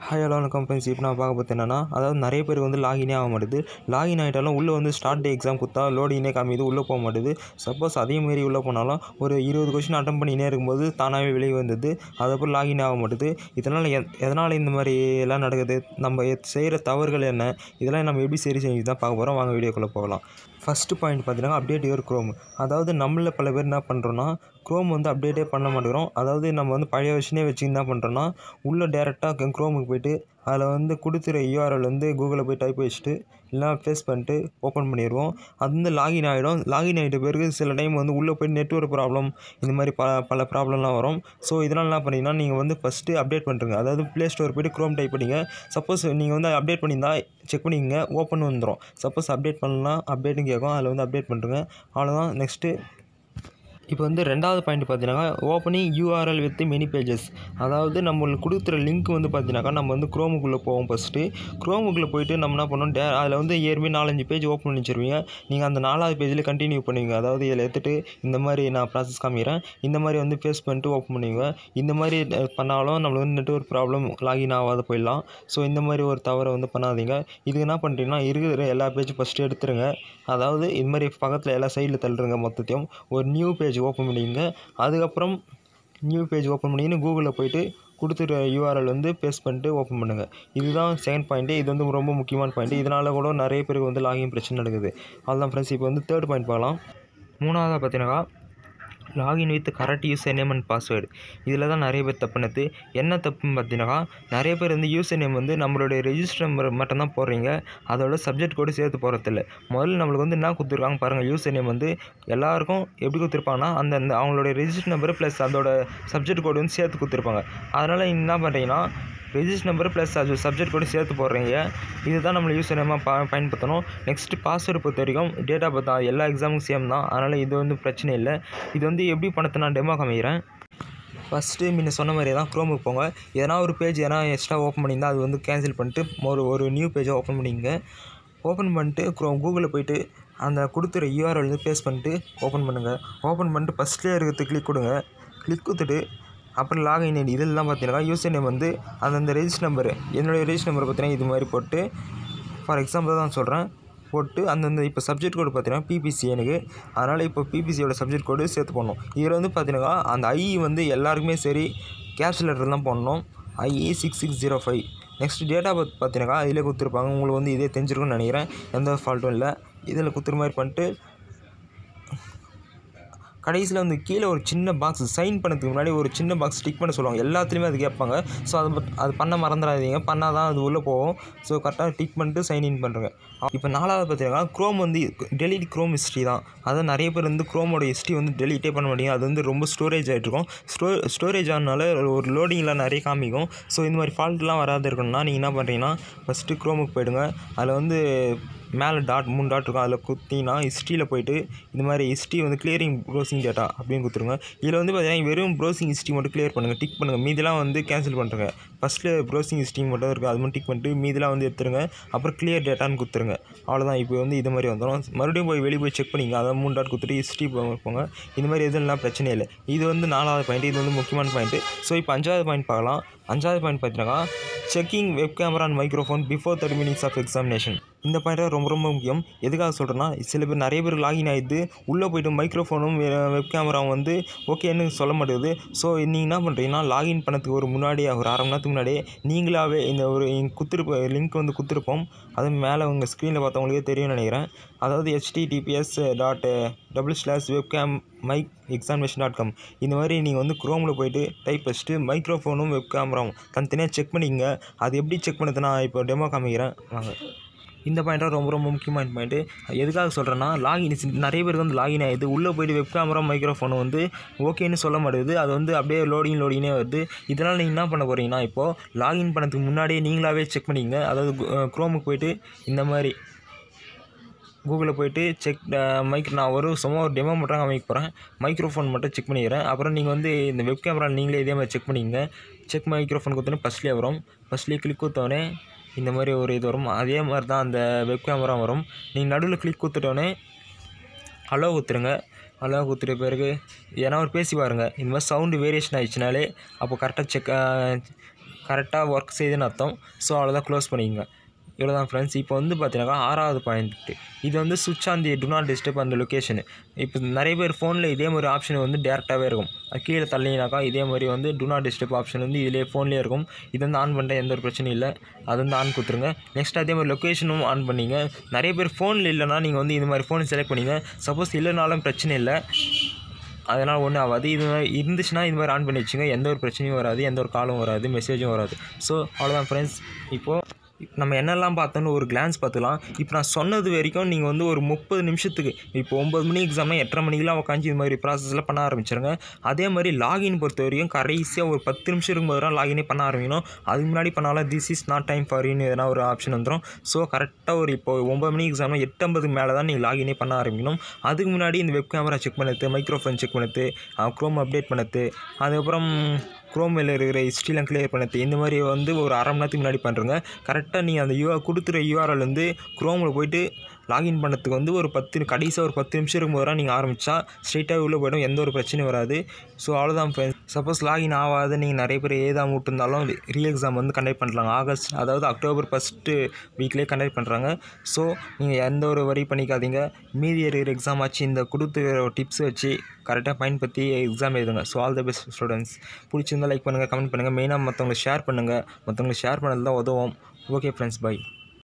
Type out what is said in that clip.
hi hello companies இப்போ நான் பார்க்க போகிறது என்னன்னா அதாவது நிறைய பேர் வந்து லாகினே ஆக மாட்டுது லாகின் ஆகிட்டாலும் உள்ளே வந்து ஸ்டார்ட் டே எக்ஸாம் கொடுத்தா லோடிங்கே காமிது உள்ளே போக மாட்டுது சப்போஸ் அதே மாரி உள்ளே போனாலும் ஒரு இருபது கொஷின் அட்டன் பண்ணினே இருக்கும்போது தானாகவே வெளியே வந்தது அதுக்கப்புறம் லாகின் ஆக மாட்டுது இதனால் எ எதனால் இந்த மாதிரி எல்லாம் நடக்குது நம்ம செய்கிற தவறுகள் என்ன இதெல்லாம் நம்ம எப்படி சரி செஞ்சு தான் பார்க்க போகிறோம் வாங்க வீடியோக்குள்ளே போகலாம் ஃபஸ்ட்டு பாயிண்ட் பார்த்தீங்கன்னா அப்டேட் யுவர் க்ரோம் அதாவது நம்மள பல பேர் என்ன பண்ணுறோன்னா க்ரோம் வந்து அப்டேட்டே பண்ண மாட்டேங்கிறோம் அதாவது நம்ம வந்து பழைய வருஷனே வச்சு என்ன பண்ணுறோன்னா உள்ளே டேரெக்டாக க்ரோமுக்கு போயிட்டு அதில் வந்து கொடுத்துற யூஆர்எல் வந்து கூகுளில் போய் டைப் வச்சுட்டு இல்லைனா பேஸ்ட் பண்ணிட்டு ஓப்பன் பண்ணிடுவோம் அது வந்து லாகின் ஆகிடும் லாகின் ஆகிட்ட பிறகு சில டைம் வந்து உள்ளே போய் நெட்ஒர்க் ப்ராப்ளம் இந்த மாதிரி ப பல ப்ராப்ளம்லாம் வரும் ஸோ இதனால் என்ன பண்ணிங்கன்னா நீங்கள் வந்து ஃபஸ்ட்டு அப்டேட் பண்ணுறங்க அதாவது ப்ளே ஸ்டோர் போய்ட்டு க்ரோம் டைப் பண்ணிங்க சப்போஸ் நீங்கள் வந்து அப்டேட் பண்ணியிருந்தா செக் பண்ணிக்கங்க ஓப்பன் வந்துடும் சப்போஸ் அப்டேட் பண்ணலாம் அப்டேட்னு கேட்கும் அதில் வந்து அப்டேட் பண்ணுறங்க அவ்வளோதான் நெக்ஸ்ட்டு இப்போ வந்து ரெண்டாவது பாயிண்ட் பார்த்தீங்கன்னா opening URL with many pages அதாவது நம்மளுக்கு கொடுக்குற லிங்க் வந்து பார்த்தீங்கன்னாக்கா நம்ம வந்து க்ரோமுக்குள்ளே போவோம் ஃபஸ்ட்டு க்ரோமுக்குள்ளே போயிட்டு நம்ம என்ன பண்ணோம் டே அதில் வந்து ஏற்கனவே நாலஞ்சு பேஜ் ஓப்பன் பண்ணி வச்சிருவீங்க நீங்கள் அந்த நாலாவது பேஜில் கண்டினியூ பண்ணுவீங்க அதாவது இதில் எடுத்துகிட்டு இந்த மாதிரி நான் ப்ராசஸ் காமிக்கிறேன் இந்த மாதிரி வந்து ஃபேஸ் பண்ணிட்டு ஓப்பன் பண்ணுவீங்க இந்த மாதிரி அஹ், பண்ணாலும் நம்மளுக்கு வந்து நெட்ஒர்க் ப்ராப்ளம் லாகின் ஆகாத போயிடலாம் ஸோ இந்த மாதிரி ஒரு தவறை வந்து பண்ணாதீங்க இதுக்கு என்ன பண்ணுறீங்கன்னா இருக்கிற எல்லா பேஜும் ஃபஸ்ட்டு எடுத்துருங்க அதாவது இது மாதிரி பக்கத்தில் எல்லா சைடில் தள்ளுறங்க மொத்தத்தையும் ஒரு நியூ பேஜ் ஓப்பன் பண்ணிங்க அதுக்கப்புறம் நியூ பேஜ் ஓப்பன் பண்ணிங்கன்னு கூகுளில் போயிட்டு கொடுத்துருக்க யூஆர்எல் வந்து பேஸ்ட் பண்ணிட்டு ஓப்பன் பண்ணுங்கள் இதுதான் செகண்ட் பாயிண்ட்டு இது வந்து ரொம்ப முக்கியமான பாயிண்ட்டு இதனால் கூட நிறைய பேருக்கு வந்து லாகின் பிரச்சனை நடக்குது அதுதான் ஃப்ரெண்ட்ஸ் இப்போ வந்து தேர்ட் பாயிண்ட் பார்க்கலாம் மூணாவதாக பார்த்தீங்கன்னா login with correct user name and password இதில் தான் நிறைய பேர் தப்புனது என்ன தப்புன்னு பார்த்தீங்கன்னா நிறைய பேர் வந்து யூசர் நேம் வந்து நம்மளுடைய ரெஜிஸ்டர் நம்பர் மட்டும்தான் போடுறீங்க அதோட சப்ஜெக்ட் கோடு சேர்த்து போகிறதில்ல முதல்ல நம்மளுக்கு வந்து என்ன கொடுத்துருக்காங்க பாருங்கள் யூசர் நேம் வந்து எல்லாருக்கும் எப்படி கொடுத்துருப்பாங்கன்னா அந்த அந்த அவங்களுடைய ரெஜிஸ்டர் நம்பர் ப்ளஸ் அதோட சப்ஜெக்ட் கோடு வந்து சேர்த்து கொடுத்துருப்பாங்க அதனால் என்ன பண்ணுறீங்கன்னா ரெஜிஸ்டர் நம்பர் ப்ளஸ் அது சப்ஜெக்ட் கூட சேர்த்து போடுறீங்க இதுதான் நம்மளை யூசர் நேமாக ப பயன்படுத்தணும் நெக்ஸ்ட்டு பாஸ்வேர்டு பொறுத்த வரைக்கும் டேட் ஆஃப் பர்த் எல்லா எக்ஸாமுக்கும் சேம் தான் அதனால் இது வந்து பிரச்சனை இல்லை இது வந்து எப்படி பணத்தை நான் டெமோ காமிக்கிறேன் ஃபஸ்ட்டு முன்ன சொன்ன மாதிரி தான் க்ரோமுக்கு போங்க எதனா ஒரு பேஜ் எதனா எக்ஸ்ட்ரா ஓப்பன் பண்ணியிருந்தா அது வந்து கேன்சல் பண்ணிட்டு ஒரு ஒரு நியூ பேஜை ஓப்பன் பண்ணிங்க ஓப்பன் பண்ணிட்டு க்ரோம் கூகுளில் போயிட்டு அந்த கொடுத்துற யூஆர்எல் வந்து பேஸ்ட் பண்ணிட்டு ஓப்பன் பண்ணுங்கள் ஓப்பன் பண்ணிட்டு ஃபஸ்ட்லேயே இருக்கிறது கிளிக் கொடுங்க கிளிக் கொடுத்துட்டு அப்புறம் லாகின் ஐடி இதெல்லாம் பார்த்தீங்கன்னா யூசர் நேம் வந்து அந்தந்த ரெஜிஸ்டர் நம்பர் என்னுடைய ரெஜிஸ்டர் நம்பர் பார்த்தீங்கன்னா இது மாதிரி போட்டு ஃபார் எக்ஸாம்பிள் தான் சொல்கிறேன் போட்டு அந்தந்த இப்போ சப்ஜெக்ட் கோடு பார்த்தீங்கன்னா பிபிசி எனக்கு அதனால் இப்போ பிபிசியோட சப்ஜெக்ட் கோடு சேர்த்து போடணும் இதில் வந்து பார்த்தீங்கன்னா அந்த ஐ வந்து எல்லாருக்குமே சரி கேப்ஸ் லெட்டர் தான் போடணும் I E six six zero five next date of birth பார்த்தீங்கன்னா இதில் கொடுத்துருப்பாங்க உங்களுக்கு வந்து இதே தெரிஞ்சிருக்கும்னு நினைக்கிறேன் எந்த ஃபால்ட்டும் இல்லை இதில் கொடுத்துற மாதிரி பண்ணிட்டு கடைசியில் வந்து கீழே ஒரு சின்ன பாக்ஸ் சைன் பண்ணதுக்கு முன்னாடி ஒரு சின்ன பாக்ஸ் டிக் பண்ண சொல்லுவாங்க எல்லாத்துலேயுமே அது கேட்பாங்க ஸோ அது பட்- அது பண்ண மறந்துடாதீங்க பண்ணால் தான் அது உள்ளே போகும் ஸோ கரெக்டாக டிக் பண்ணிட்டு சைன் இன் பண்ணுறேங்க இப்போ நாலாவது பார்த்தீங்கன்னா க்ரோம் வந்து டெலிட் க்ரோம் ஹிஸ்ட்ரி தான் அதான் நிறைய பேர் வந்து க்ரோமோட ஹிஸ்ட்ரி வந்து டெலிட்டே பண்ண மாட்டீங்க அது வந்து ரொம்ப ஸ்டோரேஜ் ஆகிட்டு இருக்கும் ஸ்டோ ஸ்டோரேஜ் ஆனால ஒரு லோடிங்கில் நிறைய காமிக்கும் ஸோ இந்த மாதிரி ஃபால்ட்லாம் வராது இருக்கணும்னா நீங்கள் என்ன பண்ணுறீங்கன்னா ஃபஸ்ட்டு க்ரோமுக்கு போயிடுங்க அதில் வந்து மேலே டாட் மூணு டாட் இருக்கும் அதில் குத்தினா ஹிஸ்ட்ரியில் போயிட்டு இந்த மாதிரி ஹிஸ்ட்ரி வந்து கிளியரிங் ப்ரௌசிங் டேட்டா அப்படின்னு கொடுத்துருங்க இதில் வந்து பார்த்தீங்கன்னா வெறும் ப்ரௌசிங் ஹிஸ்ட்ரி மட்டும் கிளியர் பண்ணுங்கள் டிக் பண்ணுங்கள் மீதிலாம் வந்து கேன்சல் பண்ணுறங்க ஃபஸ்ட்டில் ப்ரௌசிங் ஹிஸ்ட்ரி மட்டும் இருக்குது அது மட்டும் டிக் பண்ணிட்டு மீதிலாம் வந்து எடுத்துருங்க அப்புறம் கிளியர் டேட்டான்னு கொடுத்துருங்க அவ்வளோதான் இப்போ வந்து இது மாதிரி வந்துடும் மறுபடியும் போய் வெளியே போய் செக் பண்ணிங்க அதை மூணு டாட் கொடுத்துட்டு ஹிஸ்ட்ரி போங்க இந்த மாதிரி எதுவும் பிரச்சனை இல்லை இது வந்து நாலாவது பாயிண்ட் இது வந்து முக்கியமான பாயிண்ட்டு ஸோ இப்போ அஞ்சாவது பாயிண்ட் பார்க்கலாம் அஞ்சாவது பாயிண்ட் பார்த்தீங்கன்னா checking web camera and microphone before thirty minutes of examination இந்த பாயிண்ட் ரொம்ப ரொம்ப முக்கியம் எதுக்காக சொல்கிறேன்னா சில பேர் நிறைய பேர் லாகின் ஆகிடுது உள்ளே போயிட்டு மைக்ரோஃபோனும் வெப் கேமராவும் வந்து ஓகேன்னு சொல்ல மாட்டேங்குது ஸோ நீங்கள் என்ன பண்ணுறீங்கன்னா லாகின் பண்ணதுக்கு ஒரு முன்னாடியே ஒரு அரை மணி நேரத்துக்கு முன்னாடியே நீங்களாவே இந்த ஒரு குத்துருப்ப லிங்க் வந்து கொடுத்துருப்போம் அது மேலே உங்கள் ஸ்க்ரீனில் பார்த்தவங்களுக்கே தெரியும்னு நினைக்கிறேன் அதாவது HTTPS dot double slash webcam mic examination dot com இந்த மாதிரி நீங்கள் வந்து குரோமில் போயிட்டு டைப் வச்சுட்டு மைக்ரோஃபோனும் வெப் கேமராவும் தனித்தனியாக செக் பண்ணிக்கங்க அது எப்படி செக் பண்ணது நான் இப்போ டெமோ காமிக்கிறேன் வாங்க இந்த பாயிண்ட்டாக ரொம்ப ரொம்ப முக்கியமான பாயிண்ட்டு எதுக்காக சொல்கிறேன்னா லாகின் நிறைய பேருக்கு வந்து லாகின் ஆகிடுது உள்ளே போயிட்டு வெப் கேமரா மைக்ரோஃபோன் வந்து ஓகேன்னு சொல்ல மாட்டேங்குது அது வந்து அப்படியே லோடிங் லோடிங்கே வருது இதனால் நீங்கள் என்ன பண்ண போகிறீங்கன்னா இப்போது லாகின் பண்ணதுக்கு முன்னாடியே நீங்களாவே செக் பண்ணிங்க அதாவது க்ரோமுக்கு போயிட்டு இந்த மாதிரி கூகுளில் போயிட்டு செக் மைக் நான் ஒரு சும்மா ஒரு டெமோ மட்டும் காமிக்க போகிறேன் மைக்ரோஃபோன் மட்டும் செக் பண்ணிக்கிறேன் அப்புறம் நீங்கள் வந்து இந்த வெப் கேமரா நீங்களே இதே மாதிரி செக் பண்ணிங்க செக் மைக்ரோஃபோன் கொடுத்தோன்னே ஃபஸ்ட்லேயே வரும் ஃபஸ்ட்லேயே கிளிக் கொடுத்தோடனே இந்த மாதிரி ஒரு இது வரும் அதே மாதிரி தான் அந்த வெப் கேமரா வரும் நீங்கள் நடுவில் கிளிக் கொடுத்துட்டோன்னே ஹலோ கொடுத்துருங்க ஹலோ கொடுத்துட்ட பிறகு ஏன்னா ஒரு பேசி பாருங்கள் இந்த மாதிரி சவுண்டு வேரியேஷன் ஆயிடுச்சுனாலே அப்போ கரெக்டாக செக் கரெக்டாக ஒர்க் செய்யுதுன்னு அர்த்தம் ஸோ அவ்வளோதான் க்ளோஸ் பண்ணிக்கங்க இவ்வளோ தான் ஃப்ரெண்ட்ஸ் இப்போ வந்து பார்த்தீங்கன்னா ஆறாவது பாயிண்ட்டு இது வந்து சுவிட்ச் on the do not disturb அந்த லொக்கேஷனு இப்போ நிறைய பேர் ஃபோனில் இதே மாதிரி ஆப்ஷன் வந்து டேரெக்டாகவே இருக்கும் அது கீழே தள்ளினாக்கா இதே மாதிரி வந்து டு நாட் டிஸ்டர்ப் ஆப்ஷன் வந்து இதிலே ஃபோன்லேயே இருக்கும் இது வந்து ஆன் பண்ணிட்டா எந்த ஒரு பிரச்சனையும் இல்லை அது வந்து ஆன் கொடுத்துருங்க நெக்ஸ்ட் அதே மாதிரி லொக்கேஷனும் ஆன் பண்ணிங்க நிறைய பேர் ஃபோனில் இல்லைனா நீங்கள் வந்து இது மாதிரி ஃபோன் செலக்ட் பண்ணிங்க சப்போஸ் இல்லைனாலும் பிரச்சனை இல்லை அதனால் ஒன்றும் ஆகாது இது மாதிரி இருந்துச்சுன்னா இது மாதிரி ஆன் பண்ணி வச்சுங்க எந்த ஒரு பிரச்சனையும் வராது எந்த ஒரு காலும் வராது மெசேஜும் வராது ஸோ அவ்வளோதான் ஃப்ரெண்ட்ஸ் இப்போது நம்ம என்னெல்லாம் பார்த்தோன்னு ஒரு கிளான்ஸ் பார்த்துக்கலாம் இப்போ நான் சொன்னது வரைக்கும் நீங்கள் வந்து ஒரு முப்பது நிமிஷத்துக்கு இப்போ ஒம்பது மணி எக்ஸாம்னா எட்டரை மணிக்கெலாம் உட்காந்து இது மாதிரி ப்ராசஸ்லாம் பண்ண ஆரம்பிச்சிருங்க அதே மாதிரி லாகின் பொறுத்த வரைக்கும் கடைசியாக ஒரு பத்து நிமிஷம் இருக்கும்போது தான் லாகினே பண்ண ஆரம்பிக்கணும் அதுக்கு முன்னாடி பண்ணாலும் this is not time for யூன்னு எதனா ஒரு ஆப்ஷன் வந்துடும் ஸோ கரெக்டாக ஒரு இப்போ ஒம்பது மணி எக்ஸாம்னா எட்டம்பதுக்கு மேலே தான் நீங்கள் லாகினே பண்ண ஆரம்பிக்கணும் அதுக்கு முன்னாடி இந்த வெப் கேமரா செக் பண்ணது மைக்ரோஃபோன் செக் பண்ணது க்ரோம் அப்டேட் பண்ணது அதுக்கப்புறம் குரோமில் இருக்கிற ஹிஸ்ட்ரிலாம் கிளியர் பண்ணது இந்த மாதிரி வந்து ஒரு அரை மணி நேரத்துக்கு முன்னாடி பண்ணுறங்க கரெக்டாக நீங்கள் அந்த யூ கொடுத்துற யூஆர்எல் வந்து குரோமில் போயிட்டு லாகின் பண்ணதுக்கு வந்து ஒரு பத்து கடைசியாக ஒரு பத்து நிமிஷம் இருக்கும்போது தான் நீங்கள் ஆரம்பித்தா ஸ்ட்ரெயிட்டாக உள்ளே போய்டும் எந்த ஒரு பிரச்சனையும் வராது ஸோ அவ்வளோதான் ஃப்ரெண்ட்ஸ் சப்போஸ் லாகின் ஆகாத நீங்கள் நிறைய பேர் ஏதாம விட்டுருந்தாலும் ரீ எக்ஸாம் வந்து கண்டக்ட் பண்ணுறாங்க ஆகஸ்ட் அதாவது அக்டோபர் ஃபஸ்ட்டு வீக்லேயே கண்டக்ட் பண்ணுறாங்க ஸோ நீங்கள் எந்த ஒரு வரி பண்ணிக்காதீங்க மீதி இருக்கிற எக்ஸாம் ஆச்சு இந்த கொடுத்து டிப்ஸ் வச்சு கரெக்டாக பயன்படுத்தி எக்ஸாம் எழுதுங்க so all the best students பிடிச்சிருந்தா லைக் பண்ணுங்கள் கமெண்ட் பண்ணுங்கள் மெயினாக மற்றவங்களுக்கு ஷேர் பண்ணுங்கள் மற்றவங்களுக்கு ஷேர் பண்ணது தான் உதவும் ஓகே ஃப்ரெண்ட்ஸ் பை